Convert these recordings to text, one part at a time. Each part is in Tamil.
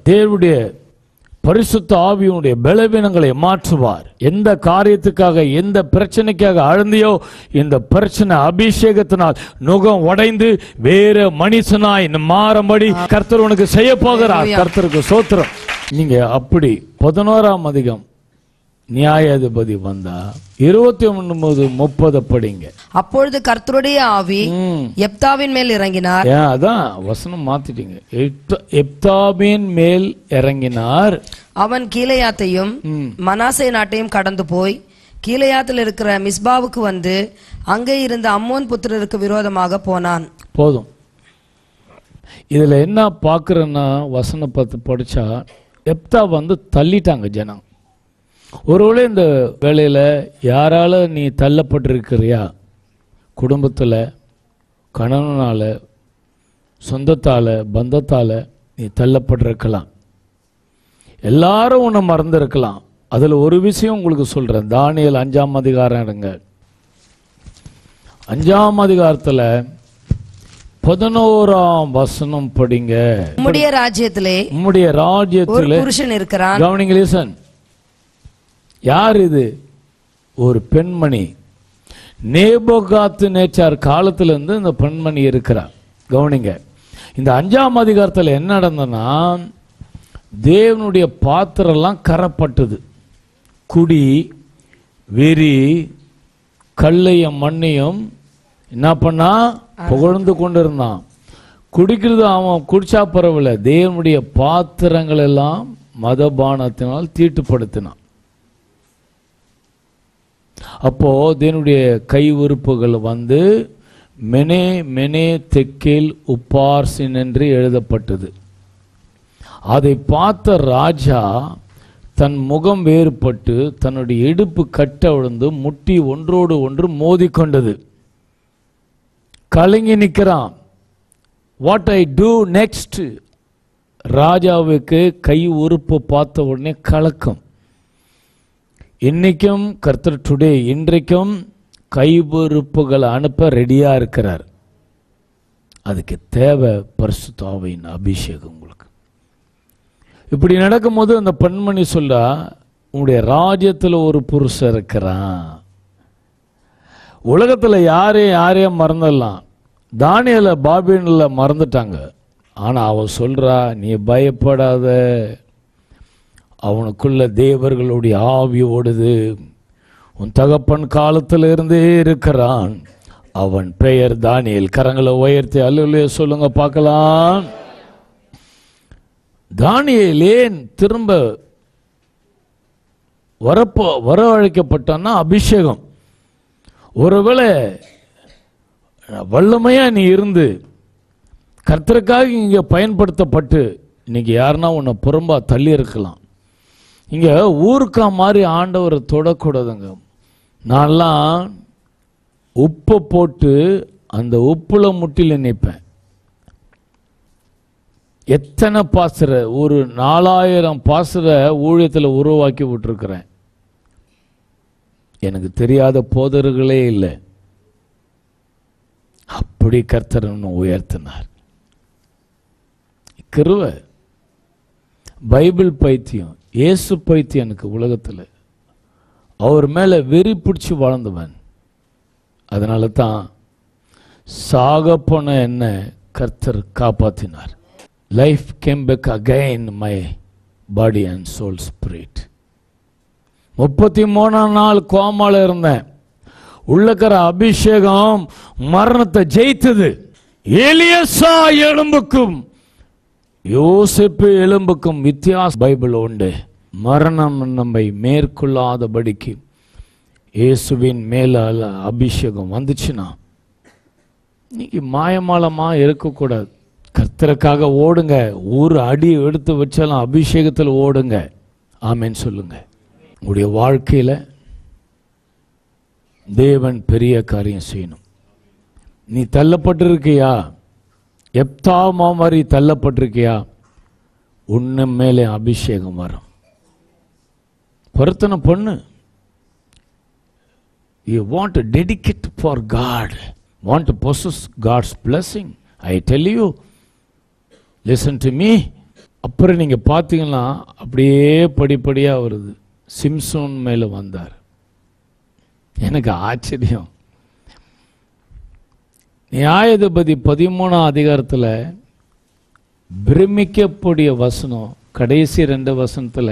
தேவனுடைய பரிசுத்த ஆவியினுடைய பலவீனங்களை மாற்றுவார் எந்த காரியத்துக்காக எந்த பிரச்சனைக்காக அழுந்தியோ இந்த பிரச்சனை அபிஷேகத்தினால் நுகம் உடைந்து வேற மனுஷனாய் மாறும்படி கர்த்தர் உனக்கு செய்ய போகிறார் Hallelujah. கர்த்தருக்கு சோத்திரம் நீங்க அப்படி பதினோராம் அதிகம் நியாயாதிபதி வந்தா இருபத்தி ஒன்பது முப்பது படிங்க அப்பொழுது கர்த்தருடைய ஆவி ம். எப்தாவின் மேல் இறங்கினார் ஏன் அதான் வசனம் மாத்திட்டீங்க எப்தா- எப்தாபின் மேல் இறங்கினார் அவன் கீலேயாத்தையும் ம். மனாசே நாட்டையும் கடந்து போய் கீலேயாத்தில் இருக்கிற மிஸ்பாவுக்கு வந்து அங்கே இருந்த அம்மோன் புத்திரருக்கு விரோதமாக போனான் போதும் இதுல என்ன பார்க்குறேன்னா வசனம் பார்த்து படிச்சா எப்தா வந்து தள்ளிட்டாங்க ஜனம் ஒருவேளை இந்த வேலையில யாரால நீ தள்ளப்பட்டிருக்கிறியா குடும்பத்துல கணவனால சொந்தத்தால பந்தத்தால நீ தள்ளப்பட்டிருக்கலாம் எல்லாரும் உன்னை மறந்திருக்கலாம் அதுல ஒரு விஷயம் உங்களுக்கு சொல்றேன் தானியல் அஞ்சாம் அதிகாரம் எடுங்க அஞ்சாம் அதிகாரத்துல பதினோராம் வசனம் படிங்க உம்முடைய ராஜ்யத்திலே உம்முடைய ஒரு ராஜ்யத்தில் புருஷன் இருக்கிறான் கவனிங்க listen. யார் இது ஒரு பெண்மணி நேபோகாத்து நேச்சார் காலத்துல இருந்து இந்த பெண்மணி இருக்கிறார் கவனிங்க இந்த அஞ்சாம் அதிகாரத்துல என்ன நடந்ததுன்னா தேவனுடைய பாத்திரம்லாம் கரப்பட்டது குடி வெறி கல்லையும் மண்ணையும் என்ன பண்ணா புகழ்ந்து கொண்டிருந்தான் குடிக்கிறது அவன் குடிச்சா பரவாயில்ல தேவனுடைய பாத்திரங்கள் எல்லாம் மதபானத்தினால் தீட்டுப்படுத்தினான் அப்போ தேவனுடைய கை உறுப்புகள் வந்து மெனே மெனே தெக்கேல் உப்பார்சின் என்று எழுதப்பட்டது அதை பார்த்த ராஜா தன் முகம் வேறுபட்டு தன்னுடைய இடுப்பு கட்ட விழுந்து முட்டி ஒன்றோடு ஒன்று மோதிக்கொண்டது கலங்கி நிற்கிறான் வாட் ஐ டூ நெக்ஸ்ட் ராஜாவுக்கு கை உறுப்பு பார்த்த உடனே கலக்கம் இன்னைக்கும் கர்த்தர் டுடே இன்றைக்கும் கைபொறுப்புகளை அனுப்ப ரெடியா இருக்கிறார் அதுக்கு தேவை பரிசுத்தாவின் அபிஷேகம் உங்களுக்கு இப்படி நடக்கும்போது அந்த பெண்மணி சொல்றா உங்களுடைய ராஜ்யத்தில் ஒரு புருஷன் இருக்கிறான் உலகத்தில் யாரையும் யாரையும் மறந்துடலாம் தானியல பாபினில் மறந்துட்டாங்க ஆனால் அவ சொல்றா நீ பயப்படாத அவனுக்குள்ள தேவர்களுடைய ஆவி ஓடுது உன் தகப்பன் காலத்தில் இருந்தே இருக்கிறான் அவன் பெயர் தானியல் கரங்களை உயர்த்தி அல்ல சொல்லுங்க பார்க்கலாம் தானியேல் ஏன் திரும்ப வரப்போ வரவழைக்கப்பட்டான்னா அபிஷேகம் ஒருவேளை வல்லமையா நீ இருந்து கர்த்தருக்காக இங்க பயன்படுத்தப்பட்டு இன்னைக்கு யாருன்னா உன்னை புறம்பா தள்ளி இருக்கலாம் இங்க ஊருக்கா மாதிரி ஆண்டவரை தொடக்கூடாதுங்க நான்லாம் உப்பை போட்டு அந்த உப்புல முட்டில நிற்பேன் எத்தனை பாசுற ஒரு நாலாயிரம் பாசுற ஊழியத்தில் உருவாக்கி விட்டுருக்கிறேன் எனக்கு தெரியாத போதர்களே இல்லை அப்படி கர்த்தர் என்னை உயர்த்தினார் கிருவை பைபிள் பைத்தியம் இயேசு பைத்தியம் எனக்கு உலகத்தில் அவர் மேலே வெறி பிடிச்சி வாழ்ந்தவன் அதனால தான் சாக போன என்ன கர்த்தர் காப்பாத்தினார் life came back again my body and soul spirit முப்பத்தி மூணாம் நாள் கோமால இருந்தேன் உள்ளக்கிற அபிஷேகம் மரணத்தை ஜெயித்தது எலியசா எலும்புக்கும் யோசிப்பு எலும்புக்கும் வித்தியாச பைபிள் உண்டு மரணம் நம்மை மேற்கொள்ளாதபடிக்கு இயேசுவின் மேல அபிஷேகம் வந்துச்சுன்னா இன்னைக்கு மாயமாலமா இருக்கக்கூடாது கர்த்தருக்காக ஓடுங்க ஒரு அடி எடுத்து வச்சாலும் அபிஷேகத்தில் ஓடுங்க ஆமென்னு சொல்லுங்க உங்களுடைய வாழ்க்கையில தேவன் பெரிய காரியம் செய்யணும் நீ தள்ளப்பட்டிருக்கியா எப்தாமா மாதிரி தள்ளப்பட்டிருக்கியா உன்ன மேலே அபிஷேகம் வரும் பொருத்தனை பொண்ணு you want to dedicate for God want to possess God's blessing I tell you listen to me அப்புறம் நீங்க பார்த்தீங்கன்னா அப்படியே படிப்படியா வருது சிம்சோன் மேல வந்தார் எனக்கு ஆச்சரியம் நியாயாதிபதி பதிமூணாம் அதிகாரத்துல பிரமிக்கக்கூடிய வசனம் கடைசி ரெண்டு வசனத்துல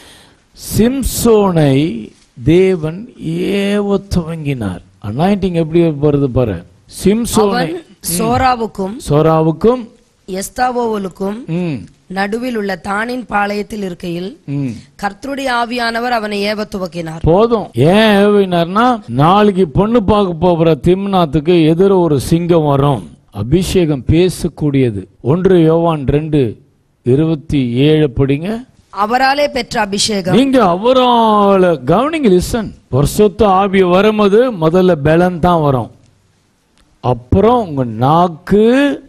சிம்சோனை தேவன் ஏவ துவங்கினார் அனாயிண்டிங் எப்படி வருது பாரு சிம்சோனை அவன் சோராவுக்கும் சோராவுக்கும் எஸ்தாவோலுக்கும் ம், நடுவில் உள்ள தானின் பாளையத்தில் இருக்கையில் ம். கர்த்தருடைய ஆவியானவர் அவனை ஏவ துவக்கினார் போதும் ஏன் ஏவினார்னா நாளைக்கு பொண்ணு பார்க்க போகிற திம்னாத்துக்கு எதிர ஒரு சிங்கம் வரும் அபிஷேகம் பேசக்கூடியது ஒன்று யோவான் ரெண்டு இருபத்தி ஏழு படிங்க அவராலே பெற்ற அபிஷேகம் நீங்க அவரால கவனிங்க லிசன் வருஷத்து ஆவி வரும்போது முதல்ல பலன் தான் வரும் அப்புறம் உங்க நாக்கு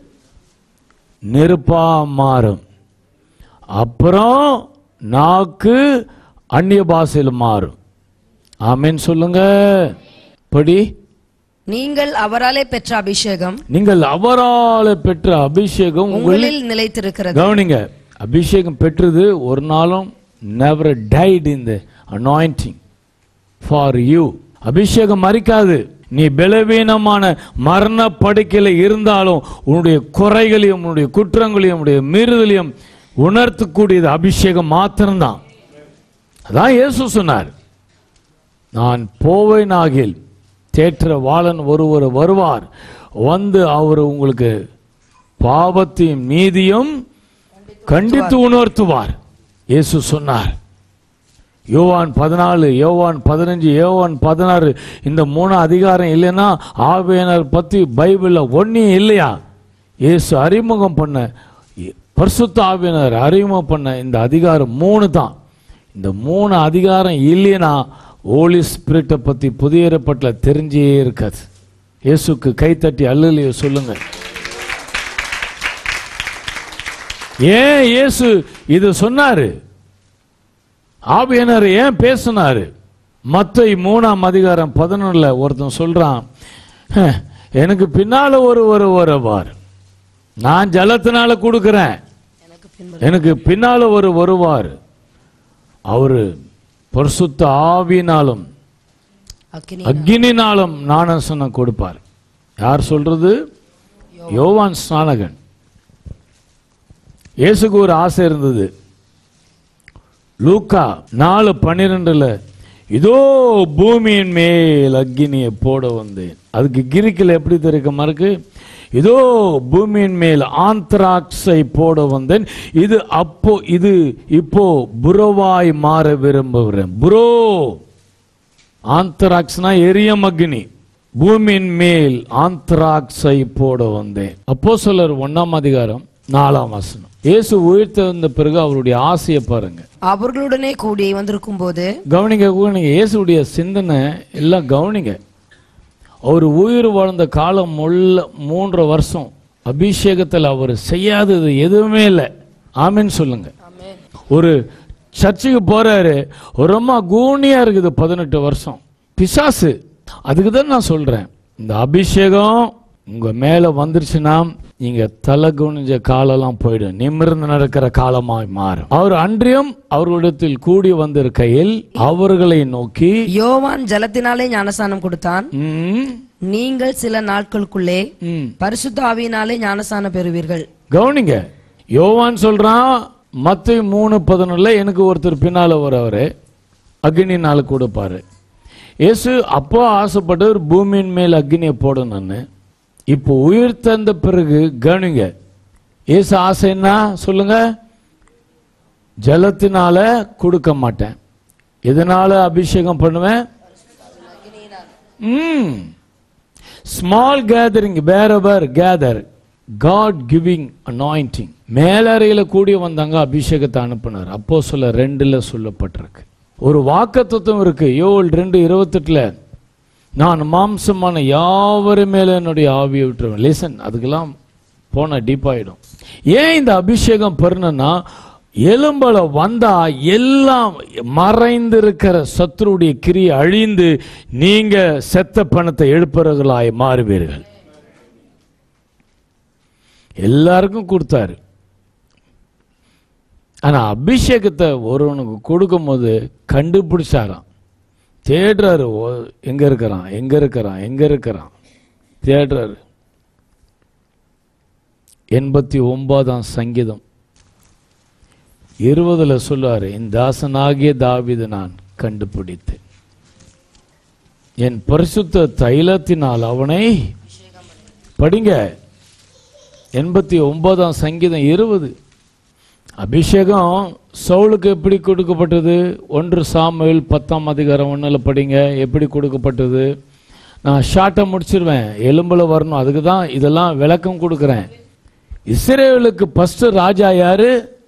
நெருப்பா மாறும் அப்புறம் நாக்கு அந்நிய பாஷையில் மாறும் ஆமென் சொல்லுங்க படி நீங்கள் அவராலே பெற்ற அபிஷேகம் நீங்கள் அவரால பெற்ற அபிஷேகம் உங்கள் உங்களில் நிலைத்திருக்கிறது கவனிங்க அபிஷேகம் பெற்றது ஒரு நாளும் never died in the anointing for you அபிஷேகம் மறிக்காது நீ பலவீனமான மரண படுக்கையில் இருந்தாலும் உன்னுடைய குறைகளையும் உன்னுடைய குற்றங்களையும் உன்னுடைய மீறுதலையும் உணர்த்தக்கூடியது அபிஷேகம் மாத்திரம்தான் அதான் இயேசு சொன்னார் நான் போவேனாகில் தேற்ற வாளன் ஒருவர் வருவார் வந்து அவர் உங்களுக்கு பாவத்தையும் நீதியும் கண்டித்து உணர்த்துவார் இயேசு சொன்னார் யோவான் பதினாலு யோவான் பதினஞ்சு யோவான் பதினாறு இந்த மூணு அதிகாரம் இல்லைன்னா ஆவியனர் பத்தி பைபிள்ல ஒன்றும் இல்லையா இயேசு அறிமுகம் பண்ண பரிசுத்த ஆவியனர் அறிமுகம் பண்ண இந்த அதிகாரம் மூணு தான் இந்த மூணு அதிகாரம் இல்லைன்னா ஹோலி ஸ்பிரிட்டை பத்தி புதிய ஏற்பாட்டில் தெரிஞ்சே இருக்காது இயேசுக்கு கைத்தட்டி அல்லலையோ சொல்லுங்க ஏன் இயேசு இது சொன்னாரு ஆவியனர் ஏன் பேசினாரு மத்தை மூணாம் அதிகாரம் பதினொன்னுல ஒருத்தன் சொல்றான் "ஹ, எனக்கு பின்னால ஒரு ஒரு வருவார் நான் ஜலத்தினால கொடுக்கிறேன் எனக்கு பின்பு எனக்கு பின்னால ஒரு வருவார் அவரு பரிசுத்த ஆவினாலும் அக்கினி அக்னினாலும் ஞானசனம் கொடுப்பார் யார் சொல்றது யோவான் ஸ்நானகன் இயேசுக்கு ஒரு ஆசை இருந்தது லூக்கா நாலு பன்னிரெண்டுல இதோ பூமியின் மேல் அக்னியை போட வந்தேன் அதுக்கு கிரிக்கில் எப்படி தெரியுமா இருக்கு இதோ பூமியின் மேல் ஆந்த்ராக்ஸை போட வந்தேன் இது அப்போ இது இப்போ புரோவாய் மாற விரும்புகிறேன் புரோ ஆந்த்ராக்ஸ்னா எரியம் அக்னி பூமியின் மேல் ஆந்த்ராக்ஸை போட வந்தேன் அப்போ சொல்லர் ஒன்னாம் அதிகாரம் நாலாம் வசனம் இயேசு உயிர்த்தெழுந்த பிறகு அவருடைய ஆசையை பாருங்க அவர்களுடனே கூடி வந்திருக்கும் போது கவனிங்க கவனிங்க இயேசுடைய சிந்தனை எல்லாம் கவனிங்க அவர் உயிர் வாழ்ந்த காலம் முள்ள மூன்று வருஷம் அபிஷேகத்தில் அவர் செய்யாதது எதுவுமே இல்லை ஆமென்னு சொல்லுங்க ஒரு சர்ச்சுக்கு போறாரு ஒரு அம்மா கூனியா இருக்குது பதினெட்டு வருஷம் பிசாசு அதுக்கு தான் நான் சொல்றேன் இந்த அபிஷேகம் உங்க மேல வந்துருச்சுன்னா நீங்க தலை குனிஞ்ச காலெல்லாம் போயிடும் நிமிர்ந்து நடக்கிற காலமாய் மாறும் அவர் அன்றியும் அவர்களிடத்தில் கூடி வந்திருக்கையில் அவர்களை நோக்கி யோவான் ஜலத்தினாலே ஞானஸ்நானம் கொடுத்தான் ம், நீங்கள் சில நாட்களுக்குள்ளே ம். பரிசுத்த ஆவியினாலே ஞானஸ்நானம் பெறுவீர்கள் கவனிங்க யோவான் சொல்றான் மத்த மூணு பதினொன்னுல எனக்கு ஒருத்தர் பின்னால வரவரு அக்னினால கொடுப்பாரு இயேசு அப்போ ஆசைப்பட்டவர் பூமியின் மேல் அக்னியை போடணும்னு இப்போ உயிர் தந்த பிறகு கவனிங்க இயேசு ஆசை என்ன சொல்லுங்க ஜலத்தினால கொடுக்க மாட்டேன் எதனால அபிஷேகம் பண்ணுவேன் ம் small gathering wherever gather God giving anointing மேலறையில் கூடி வந்தாங்க அபிஷேகத்தை அனுப்புனார் அப்போ சொல்ல ரெண்டுல சொல்லப்பட்டிருக்கு ஒரு வாக்குத்தத்தம் இருக்கு யோல் ரெண்டு இருபத்தெட்டுல நான் மாம்சமான யாவரு மேல என்னுடைய ஆவியை விட்டுருவேன் லிசன் அதுக்கெல்லாம் போன டீப்பாயிடும் ஏன் இந்த அபிஷேகம் பெறணும்னா எலும்பல வந்தா எல்லாம் மறைந்திருக்கிற சத்துருடைய கிரியை அழிந்து நீங்க செத்த பணத்தை எழுப்புறவர்களாய் மாறுவீர்கள் எல்லாருக்கும் கொடுத்தாரு ஆனா அபிஷேகத்தை ஒருவனுக்கு கொடுக்கும்போது கண்டுபிடிச்சாராம் தேடுறாரு ஓ- எங்க இருக்கிறான் எங்க இருக்கிறான் எங்க இருக்கிறான் தேடுறாரு எண்பத்தி ஒன்பதாம் சங்கீதம் இருபதுல சொல்லுவாரு என் தாசனாகிய தாவீது நான் கண்டுபிடித்தேன் என் பரிசுத்த தைலத்தினால் அவனை படிங்க எண்பத்தி ஒன்பதாம் சங்கீதம் இருபது அபிஷேகம் சவுலுக்கு எப்படி கொடுக்கப்பட்டது ஒன்று சாமுவேல் பத்தாம் அதிகாரம் ஒண்ணுல படிங்க எப்படி கொடுக்கப்பட்டது நான் ஷார்ட்டை முடிச்சிருவேன் எலும்புல வரணும் அதுக்கு தான் இதெல்லாம் விளக்கம் கொடுக்குறேன் இஸ்ரேலுக்கு ஃபர்ஸ்ட் ராஜா யாரு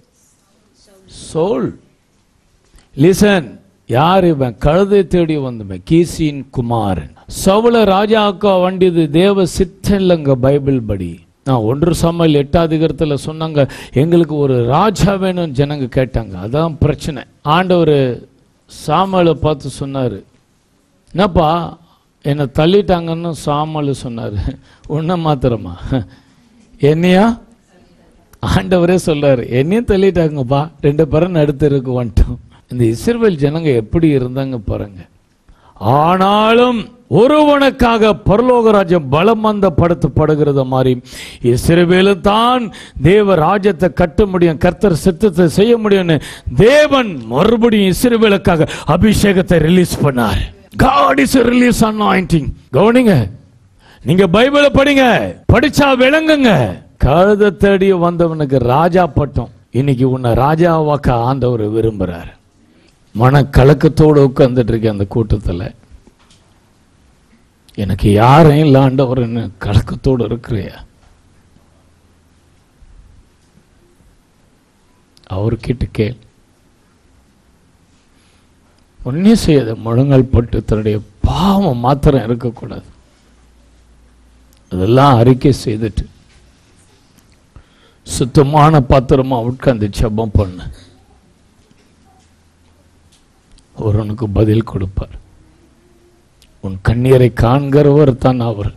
சோல் லிசன் யார் இவன் கழுதை தேடி வந்தவன் கீசின் குமாரன் சவுல ராஜாக்கா வண்டியது தேவ சித்தம் இல்லைங்க பைபிள் படி நான் ஒன்று சமையல் எட்டாவது அதிகாரத்தில் சொன்னாங்க எங்களுக்கு ஒரு ராஜா வேணும்னு ஜனங்க கேட்டாங்க அதான் பிரச்சனை ஆண்டவர் சாமலை பார்த்து சொன்னார் என்னப்பா என்னை தள்ளிட்டாங்கன்னு சாமல் சொன்னார் உன்னை மாத்திரமா என்னையா ஆண்டவரே சொல்றாரு என்னையும் தள்ளிட்டாங்கப்பா ரெண்டு பேரும் நடுத்தருக்கு வந்துட்டோம் இந்த இஸ்ரவேல் ஜனங்க எப்படி இருந்தாங்க பாருங்க ஆனாலும் ஒருவனுக்காக பரலோகராஜ்யம் பலமந்தப்படுத்தப்படுகிறது மாதிரி இஸ்ரவேலும் தான் தேவ ராஜ்யத்தை கட்ட முடியும் கர்த்தர் சித்தத்தை செய்ய முடியும்னு தேவன் மறுபடியும் இஸ்ரவேலுக்காக அபிஷேகத்தை ரிலீஸ் பண்ணார் God is a release anointing கவனிங்க நீங்க பைபிளை படிங்க படிச்சா விளங்குங்க கழுத தேடி வந்தவனுக்கு ராஜா பட்டம் இன்னைக்கு உன்னை ராஜாவாக்க ஆண்டவர் விரும்புறார் மன கலக்கத்தோடு உட்கார்ந்துட்டு இருக்கேன் அந்த கூட்டத்துல எனக்கு யாரும் இல்லை ஆண்டவர் கலக்கத்தோடு இருக்கிறியா அவர்கிட்ட கேள் ஒன்னே செய்யாத முழங்கால் பட்டு தன்னுடைய பாவம் மாத்திரம் இருக்கக்கூடாது அதெல்லாம் அறிக்கை செய்துட்டு சுத்தமான பாத்திரமா உட்கார்ந்து ஜெபம் பண்ணு ஒருவனுக்கு பதில் கொடுப்பார் உன் கண்ணீரை காண்கிறவர் தான் அவர்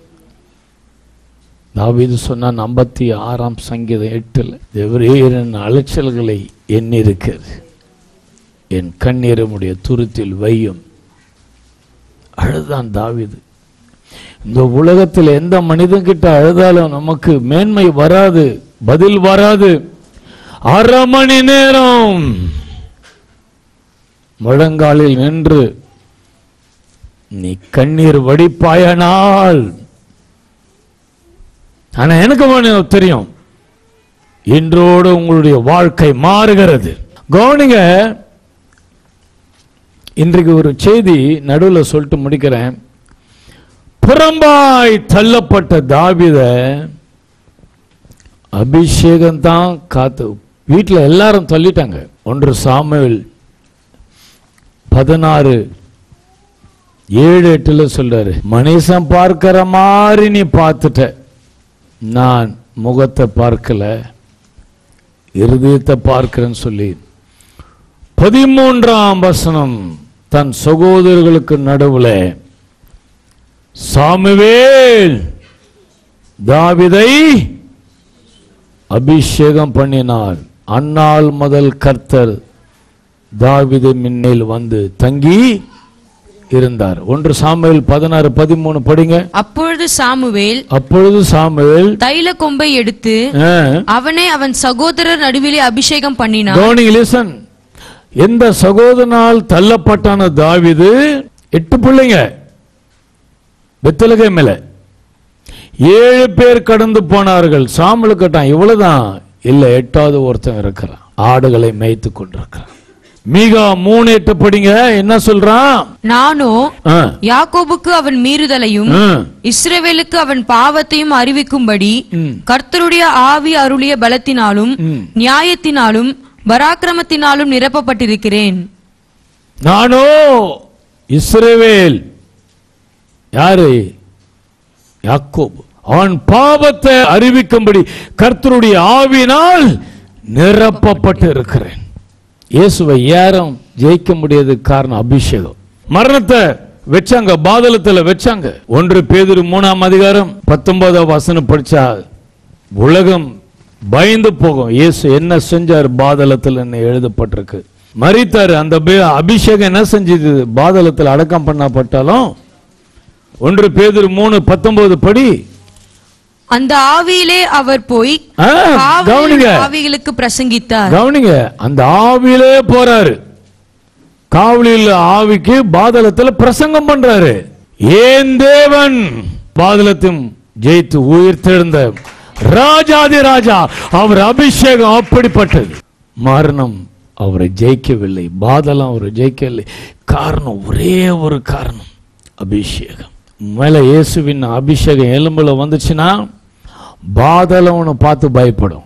தாவீது சொன்னான் ஐம்பத்தி ஆறாம் சங்கீதம் எட்டுல தேவரீரன் அலைச்சல்களை எண்ணிருக்கிறது என் கண்ணீரமுடைய துருத்தில் வையும் அழுதான் தாவீது இந்த உலகத்தில் எந்த மனிதன் கிட்ட அழுதாலும் நமக்கு மேன்மை வராது பதில் வராது அரை மணி நேரம் முழங்காலில் நின்று நீ கண்ணீர் வடிப்பாயனால் ஆனா எனக்கு ஒண்ணு தெரியும் இன்றோடு உங்களுடைய வாழ்க்கை மாறுகிறது கவனிங்க இன்றைக்கு ஒரு செய்தி நடுவில் சொல்லிட்டு முடிக்கிறேன் புறம்பாய் தள்ளப்பட்ட தாவித அபிஷேகம் தான் காத்து வீட்டில் எல்லாரும் தள்ளிட்டாங்க ஒன்று சாமுவேல் பதினாறு ஏழு எட்டுல சொல்றாரு மனுஷன் பார்க்கிற மாதிரி நீ பார்த்துட்ட நான் முகத்தை பார்க்கல இருதயத்தை பார்க்கிறேன்னு சொல்லி பதிமூன்றாம் வசனம் தன் சகோதரர்களுக்கு நடுவுல சாமுவேல் தாவிதை அபிஷேகம் பண்ணினார் அந்நாள் முதல் கர்த்தர் தாவிது மின்னேல் வந்து தங்கி இருந்தார் ஒன்று சாமுவேல் பதினாறு பதிமூணு படிங்க அப்பொழுது சாமுவேல் அப்பொழுது சாமுவேல் தைல கொம்பை எடுத்து ஆ, அவனை அவன் சகோதரர் நடுவிலே அபிஷேகம் பண்ணினான் கவனிங்க லிசன் எந்த சகோதரனால் தள்ளப்பட்டான தாவிது எட்டு பிள்ளைங்க பெத்தலகை மேல ஏழு பேர் கடந்து போனார்கள் சாம்பலு கட்டான் இவ்வளவுதான் இல்ல எட்டாவது ஒருத்தன் இருக்கிறான் ஆடுகளை மேய்த்து கொண்டிருக்கிறான் மீகா மூணு எட்டு படிங்க என்ன சொல்றான் நானோ ஆ, யாக்கோபுக்கு அவன் மீறுதலையும் ஆ, இஸ்ரவேலுக்கு அவன் பாவத்தையும் அறிவிக்கும்படி ம். கர்த்தருடைய ஆவி அருளிய பலத்தினாலும் ம். நியாயத்தினாலும் பராக்கிரமத்தினாலும் நிரப்பப்பட்டிருக்கிறேன் நானோ இஸ்ரவேல் யாரு யாக்கோபு அவன் பாவத்தை அறிவிக்கும்படி கர்த்தருடைய ஆவினால் நிரப்பப்பட்டு இருக்கிறேன் இயேசுவை யாரும் ஜெயிக்க முடியாததுக்கு காரணம் அபிஷேகம் மரணத்தை வச்சாங்க பாதலத்துல வச்சாங்க ஒன்று பேதுரு மூணாம் அதிகாரம் பத்தொன்பதாம் வசனம் படிச்சா உலகம் பயந்து போகும் இயேசு என்ன செஞ்சார் பாதளத்தில் என்ன எழுதப்பட்டிருக்கு மரித்தாரு அந்த பே- அபிஷேகம் என்ன செஞ்சது பாதளத்தில் அடக்கம் பண்ணப்பட்டாலும் ஒன்று பேதுரு மூணு பத்தொன்பது படி அந்த ஆவியிலே அவர் போய் ஆ, காவலில் கவனிங்க ஆவிகளுக்கு பிரசங்கித்தார் கவனிங்க அந்த ஆவியிலே போறாரு காவலில் ஆவிக்கு பாதளத்துல பிரசங்கம் பண்றாரு ஏன் தேவன் பாதளத்தையும் ஜெயித்து உயிர்த்தெழுந்த ராஜாதி ராஜா அவர் அபிஷேகம் அப்படிப்பட்டது மரணம் அவரை ஜெயிக்கவில்லை பாதளம் அவரை ஜெயிக்கவில்லை காரணம் ஒரே ஒரு காரணம் அபிஷேகம் மேல இயேசுவின் அபிஷேகம் எலும்புல வந்துச்சுன்னா பாதளம் உன்னை பார்த்து பயப்படும்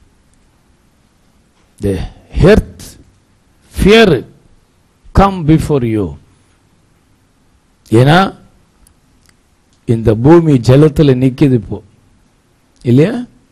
the earth fear come before you ஏன்னா இந்த பூமி ஜலத்துல நிக்குது இப்போ இல்லையா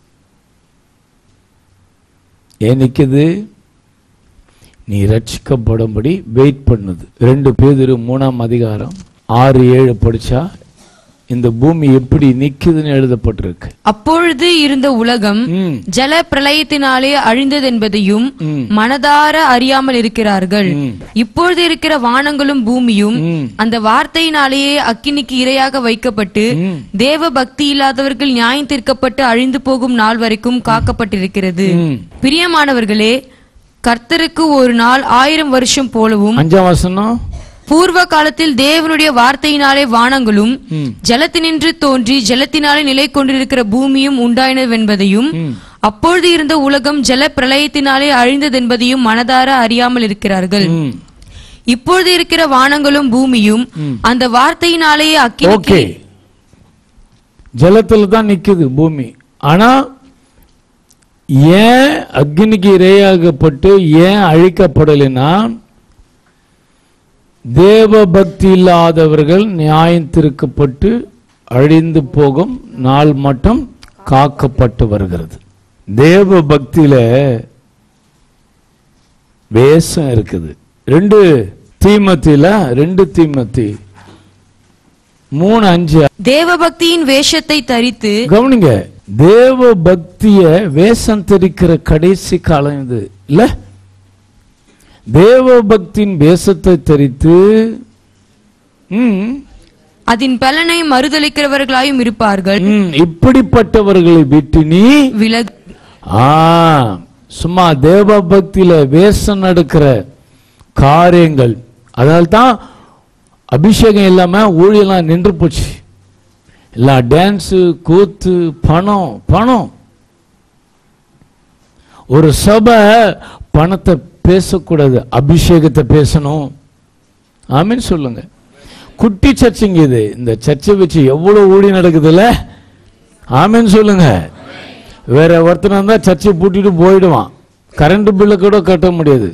ஏன் நிக்குது நீ ரட்சிக்கப்படும்படி வெயிட் பண்ணுது ரெண்டு பேதிரு மூணாம் அதிகாரம் ஆறு ஏழு படிச்சா இந்த பூமி எப்படி நிக்குதுன்னு எழுதப்பட்டிருக்கு அப்பொழுது இருந்த உலகம் ம், ஜல பிரளயத்தினாலே அழிந்ததென்பதையும் ம். மனதார அறியாமல் இருக்கிறார்கள் ம். இப்பொழுது இருக்கிற வானங்களும் பூமியும் ம். அந்த வார்த்தையினாலேயே அக்கினிக்கு இரையாக வைக்கப்பட்டு ம். தேவ பக்தி இல்லாதவர்கள் நியாயம் தீர்க்கப்பட்டு அழிந்து போகும் நாள் வரைக்கும் காக்கப்பட்டிருக்கிறது ம். பிரியமானவர்களே கர்த்தருக்கு ஒரு நாள் ஆயிரம் வருஷம் போலவும் அஞ்சாம் வசனம் பூர்வ காலத்தில் தேவனுடைய வார்த்தையினாலே வானங்களும் ம். ஜலத்தினின்று தோன்றி ஜலத்தினாலே நிலை கொண்டிருக்கிற பூமியும் உண்டாயினவென்பதையும் ம். அப்பொழுது இருந்த உலகம் ஜல பிரளயத்தினாலே அழிந்ததென்பதையும் மனதார அறியாமல் இருக்கிறார்கள் ம். இப்பொழுது இருக்கிற வானங்களும் பூமியும் அந்த வார்த்தையினாலேயே அக்கினிக்கு ஓகே ஜலத்துல தான் நிக்குது பூமி ஆனா ஏன் அக்னிக்கு இரையாகப்பட்டு ஏன் அழிக்கப்படலைன்னா தேவ பக்தி இல்லாதவர்கள் நியாயம் திருக்கப்பட்டு அழிந்து போகும் நாள் மட்டும் காக்கப்பட்டு வருகிறது தேவ பக்தியில வேஷம் இருக்குது ரெண்டு தீமத்தில ரெண்டு தீமத்தி மூணு அஞ்சு தேவ பக்தியின் வேஷத்தை தரித்து கவனிங்க தேவ பக்திய வேஷம் தெரிக்கிற கடைசி காலம் இது இல்ல தேவ பக்தியின் வேஷத்தை தரித்து ம், அதன் பலனை மறுதளிக்கிறவர்களாயும் இருப்பார்கள் ம், இப்படிப்பட்டவர்களை விட்டு நீ விலகு ஆ சும்மா தேவ பக்தியில வேஷம் நடக்கிற காரியங்கள் அதனால தான் அபிஷேகம் இல்லாம ஊழியெல்லாம் நின்று போச்சு எல்லாம் டான்ஸு கூத்து பணம் பணம் ஒரு சபை பணத்தை பேசக்கூடாது அபிஷேகத்தை பேசணும் ஆமீன் சொல்லுங்க குட்டி சர்ச்சுங்க இது இந்த சர்ச்சை வச்சு எவ்வளவு ஊழி நடக்குதுல்ல ஆமீன் சொல்லுங்க வேற ஒருத்தனா இருந்தா சர்ச்சை பூட்டிட்டு போயிடுவான் கரண்ட் பில்லை கூட கட்ட முடியாது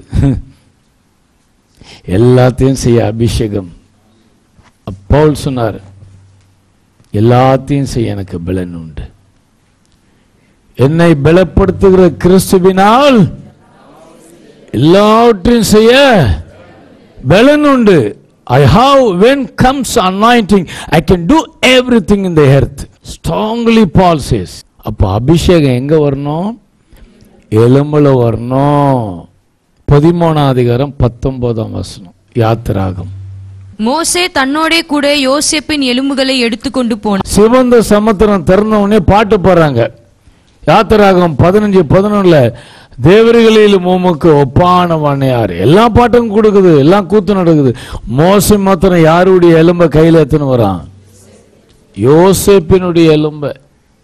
எல்லாத்தையும் செய்ய அபிஷேகம் பவுல் சொன்னார் எல்லாத்தையும் செய்ய எனக்கு பலன் உண்டு என்னை பலப்படுத்துகிற கிறிஸ்துவினால் எல்லாவற்றையும் செய்ய பலன் உண்டு I have when comes anointing I can do everything in the earth strongly Paul says அப்போ அபிஷேகம் எங்க வரணும் எலும்புல வரணும் பதிமூணாம் அதிகாரம் பத்தொன்பதாம் வசனம் யாத்திராகம் மோசே தன்னோடே கூட யோசேப்பின் எலும்புகளை எடுத்துக்கொண்டு போனான் சிவந்த சமுத்திரம் திறந்த உடனே பாட்டு பாடுறாங்க யாத்திராகம் பதினஞ்சு பதினொன்னுல தேவர்களில் உமக்கு ஒப்பானவன் யார் எல்லா பாட்டும் கொடுக்குது எல்லாம் கூத்து நடக்குது மோசை மாத்திரம் யாருடைய எலும்ப கையில எத்துன்னு வரான் யோசேப்பினுடைய எலும்ப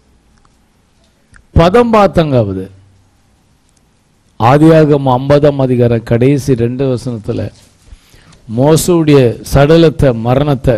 பதம் பார்த்தாங்காவது ஆதியாகம் ஐம்பதாம் அதிகாரம் கடைசி ரெண்டு வசனத்துல மோசவுடைய சடலத்தை மரணத்தை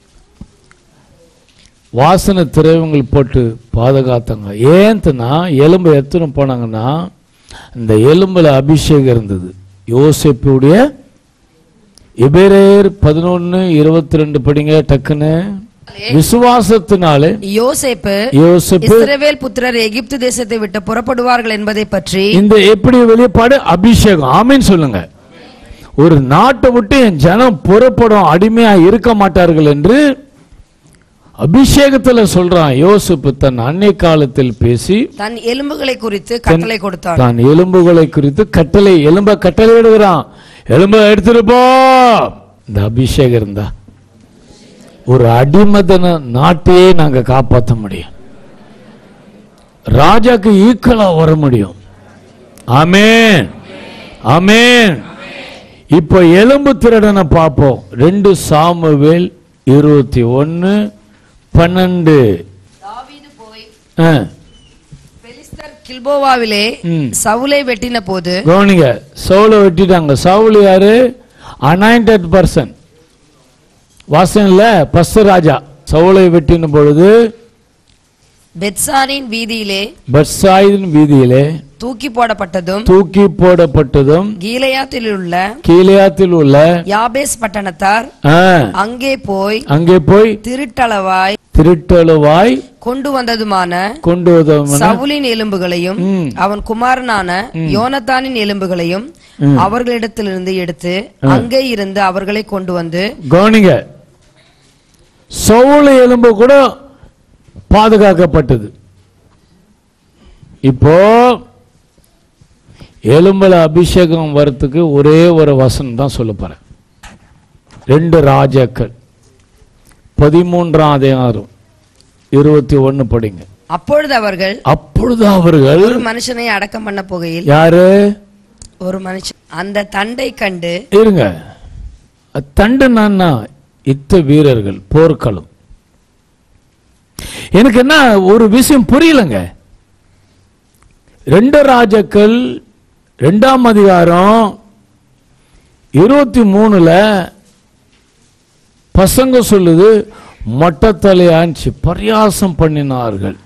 வாசனை திரவங்கள் போட்டு பாதுகாத்தாங்க ஏன்த்துனா எலும்பு எத்தனை போனாங்கன்னா இந்த எலும்புல அபிஷேகம் இருந்தது யோசிப்புடைய எபிரேயர் பதினொன்னு இருபத்தி ரெண்டு படிங்க டக்குன்னு விசுவாசத்தினாலே யோசேப்பு யோசிப்பு இஸ்ரவேல் புத்திரர் எகிப்து தேசத்தை விட்டு புறப்படுவார்கள் என்பதை பற்றி இந்த எப்படி வெளிப்பாடு அபிஷேகம் ஆமீன் சொல்லுங்க ஒரு நாட்டை விட்டு என் ஜனம் புறப்படும் அடிமையா இருக்க மாட்டார்கள் என்று அபிஷேகத்துல சொல்றான் யோசிப்பு தன் அன்னை காலத்தில் பேசி தன் எலும்புகளை குறித்து கட்டளை கொடுத்தான் தான் எலும்புகளை குறித்து கட்டளை எலும்ப கட்டளை இடுகிறான் எலும்ப எடுத்துட்டு போ இந்த அபிஷேகம் இருந்தா ஒரு அடிமதன நாட்டையே நாங்க காப்பாற்ற முடியும் ராஜாக்கு ஈக்குவலா வர முடியும் ஆமென் ஆமென் இப்போ எலும்பு திருடனை பார்ப்போம் ரெண்டு சாமுவேல் இருபத்தி ஒன்னு பன்னெண்டு தாவீது போய் ஆ, பெலிஸ்தர் கில்போவாவிலே ம். சவுலை வெட்டின போது கவனிங்க சவுலை வெட்டிட்டாங்க சவுல் யாரு அனாயிண்டட் பர்சன் வாசன் இல்ல பஸ்து ராஜா சவுலை வெட்டின பொழுது பெத்சாரின் வீதியிலே பட்சாயின் வீதியிலே தூக்கி போடப்பட்டதும் தூக்கி போடப்பட்டதும் கீலேயாத்தில் உள்ள கீழையாத்தில் உள்ள யாபேஸ் பட்டணத்தார் ஆ, அங்கே போய் அங்கே போய் திருட்டளவாய் திருட்டழுவாய் கொண்டு வந்ததுமான கொண்டு வந்தவன சவுலின் எலும்புகளையும் ம். அவன் குமாரனான யோனத்தானின் எலும்புகளையும் அவர்களிடத்திலிருந்து எடுத்து அங்கே இருந்து அவர்களை கொண்டு வந்து கவனிங்க சவுள எலும்பு கூட பாதுகாக்கப்பட்டது இப்போ எலும்புல அபிஷேகம் வரத்துக்கு ஒரே ஒரு வசனம் தான் சொல்ல போறேன் ரெண்டு ராஜாக்கள் பதிமூன்றாம் அதிகாரம் இருபத்தி ஒன்னு படிங்க அப்பொழுது அவர்கள் அப்பொழுது அவர்கள் ஒரு மனுஷனை அடக்கம் பண்ண போகையில் யாரு ஒரு மனுஷன் அந்த தண்டை கண்டு இருங்க தண்டுனா யுத்த வீரர்கள் போர்க்களம் எனக்கு என்ன ஒரு விஷயம் புரியலங்க ரெண்டு ராஜாக்கள் ரெண்டாம் அதிகாரம் இருபத்தி மூணுல பசங்க சொல்லுது மொட்டத்தலையாஞ்சி பரியாசம் பண்ணினார்கள்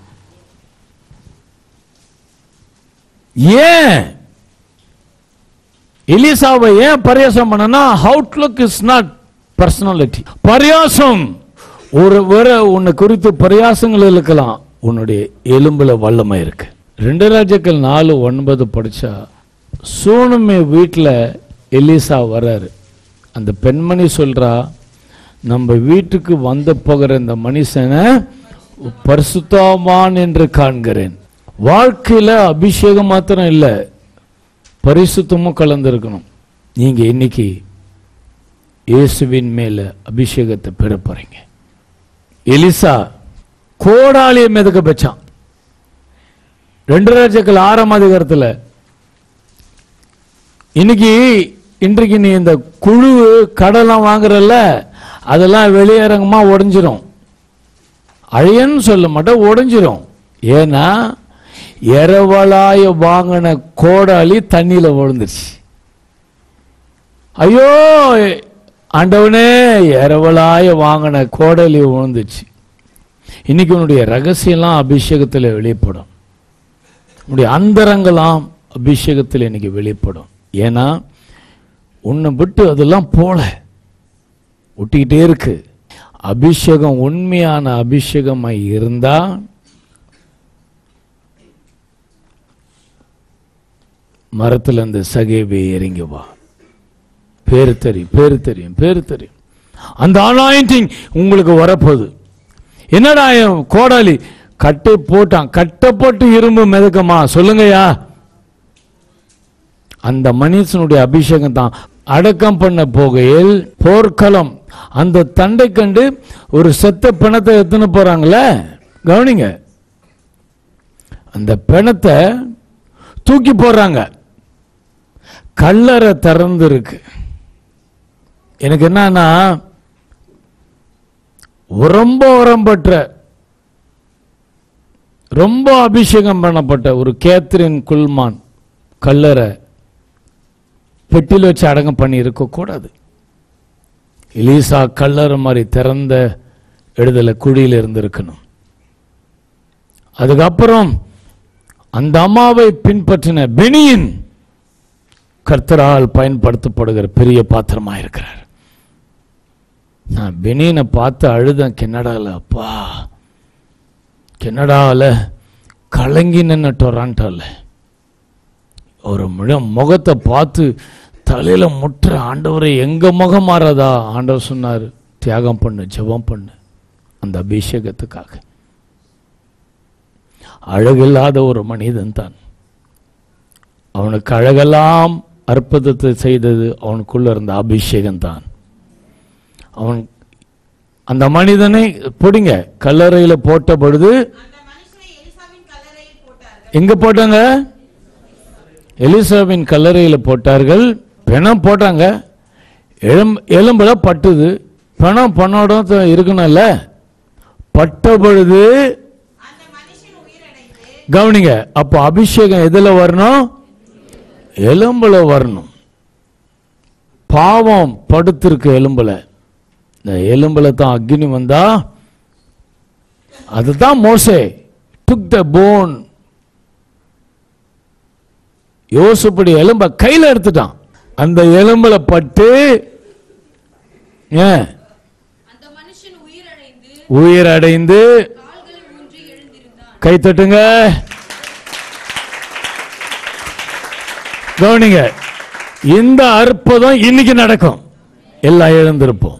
ஏன் எலிசாவை ஏன் பரியாசம் பண்ணனா அவுட்லுக் இஸ் நாட் பர்சனாலிட்டி பரியாசம் ஒரு வேற உன்னை குறித்து பரியாசங்கள் இருக்கலாம் உன்னுடைய எலும்புல வல்லமை இருக்கு ரெண்டு ராஜாக்கள் நாலு ஒன்பது படிச்சா சூனமே வீட்டில் எலிசா வர்றாரு அந்த பெண்மணி சொல்றா நம்ம வீட்டுக்கு வந்த போகிற இந்த மனுஷனை பரிசுத்தவான் என்று காண்கிறேன் வாழ்க்கையில அபிஷேகம் மாத்திரம் இல்லை பரிசுத்தமும் கலந்திருக்கணும் நீங்க இன்னைக்கு இயேசுவின் மேல அபிஷேகத்தை பெற போறீங்க எலிசா கோடாலியை மிதக்க வச்சான் ரெண்டு ராஜாக்கள் ஆறாம் அதிகாரத்துல இன்னைக்கு இன்றைக்கு நீ இந்த குழு கடலாம் வாங்குறல்ல அதெல்லாம் வெளியரங்கமா உடைஞ்சிரும் அழியன்னு சொல்ல மாட்டேன் உடைஞ்சிரும் ஏன்னா இரவலாய வாங்கின கோடாலி தண்ணியில விழுந்துருச்சு ஐயோ ஆண்டவனே இரவலாய வாங்கின கோடாலி விழுந்துச்சு இன்னைக்கு உன்னுடைய ரகசியம்லாம் அபிஷேகத்தில் வெளிப்படும் உன்னுடைய அந்தரங்கலாம் அபிஷேகத்தில் இன்னைக்கு வெளிப்படும் ஏன்னா உன்னை விட்டு அதெல்லாம் போல ஒட்டிக்கிட்டே இருக்கு அபிஷேகம் உண்மையான அபிஷேகமாய் இருந்தா மரத்துல இருந்து சகேபே இறங்கி வா பேரு தெரியும் பேரு தெரியும் பேரு தெரியும் அந்த அனாயிண்டிங் உங்களுக்கு வரப்போகுது என்னடா என் கோடாலி கட்டை போட்டான் கட்டை போட்டு இரும்பு மிதக்கமா சொல்லுங்கய்யா அந்த மனுஷனுடைய அபிஷேகம் தான் அடக்கம் பண்ண போகையில் போர்க்களம் அந்த தண்டை கண்டு ஒரு செத்த பிணத்தை எத்தனை போறாங்களே கவனிங்க அந்த பிணத்தை தூக்கி போடுறாங்க கல்லறை திறந்து இருக்கு எனக்கு என்னன்னா ரொம்ப உரம்பற்ற ரொம்ப அபிஷேகம் பண்ணப்பட்ட ஒரு கேத்ரின் குல்மான் கல்லறை பெட்டியில் வச்சு அடங்கம் பண்ணி இருக்கக்கூடாது எலீசா கல்லறை மாதிரி திறந்த இடத்துல குழியில் இருந்திருக்கணும் அதுக்கப்புறம் அந்த அம்மாவை பின்பற்றின பெனியின் கர்த்தரால் பயன்படுத்தப்படுகிற பெரிய பாத்திரமா இருக்கிறார் நான் பெனியனை பார்த்து அழுதேன் கென்னடாவில் அப்பா கென்னடாவில் கலங்கி நின்ன டொராண்டோவில் ஒரு முழ முகத்தை பார்த்து தலையில முற்ற ஆண்டவரை எங்க முகம் மாறாதா ஆண்டவர் சொன்னார் தியாகம் பண்ணு ஜெபம் பண்ணு அந்த அபிஷேகத்துக்காக அழகில்லாத ஒரு மனிதன் தான் அவனுக்கு அழகெல்லாம் அற்புதத்தை செய்தது அவனுக்குள்ள இருந்த அபிஷேகம் தான் அவன் அந்த மனிதனை பிடிங்க கல்லறையில போட்ட பொழுது எங்க போட்டாங்க எலிசாவின் கல்லறையில போட்டார்கள் பிணம் போட்டாங்க எலும்பு எலும்புல பட்டுது பிணம் பொண்ணோட தான் இருக்கணும்ல பட்ட பொழுது கவனிங்க அப்போ அபிஷேகம் எதுல வரணும் எலும்புல வரணும் பாவம் படுத்திருக்கு எலும்புல இந்த எலும்புல தான் அக்னி வந்தா அதுதான் மோசே டுக் த போன் யோசுப்படி எலும்ப கையில எடுத்துட்டான் அந்த எலும்புல பட்டு ஏன் அந்த மனுஷன் உயிரடைந்து உயிர் அடைந்து கால்களை ஊன்றி எழுந்திருந்தான் கை தட்டுங்க கவனிங்க இந்த அற்புதம் இன்னைக்கு நடக்கும் எல்லாம் எழுந்திருப்போம்